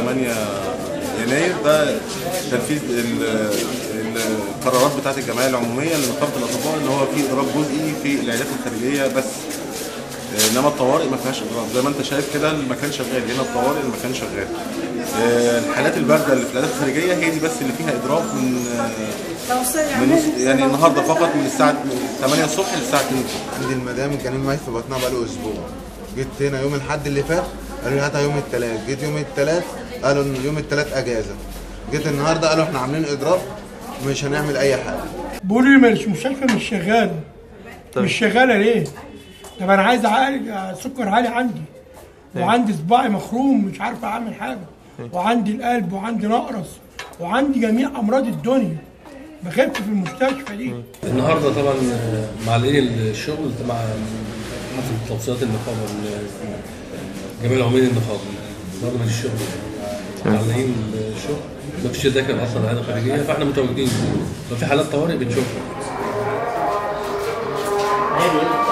8 يناير ده تنفيذ ال- ال- القرارات بتاعت الجمعيه العموميه لنقابه الاطباء اللي هو في اضراب جزئي في العيادات الخارجيه بس آه، انما الطوارئ ما فيهاش اضراب زي ما انت شايف كده المكان شغال هنا الطوارئ المكان شغال آه، الحالات البارده اللي في العيادات الخارجيه هي دي بس اللي فيها اضراب من آه، من نص- يعني النهارده فقط من الساعه 8 الصبح للساعه 2 الصبح عندي المدام كان معي في بطنها بقاله اسبوع جيت هنا يوم الاحد اللي فات قالوا لي هاتها يوم الثلاث جيت يوم الثلاث قالوا ان يوم الثلاث اجازه جيت النهارده قالوا احنا عاملين اضراب مش هنعمل اي حاجه بيقولوا لي مش مستشفى مش شغاله مش شغاله ليه؟ طب انا عايز اعالج سكر عالي عندي وعندي صباعي مخروم مش عارف اعمل حاجه وعندي القلب وعندي نقرس وعندي جميع امراض الدنيا بخف في المستشفى دي النهارده طبعا معلقين الشغل مع حسب توصيات النقابه جميع العمال النقابه النهارده مش الشغل معلقين الشغل ما فيش دكاتره اصلا عياده خارجيه فاحنا متواجدين لو في حالات طوارئ بنشوفها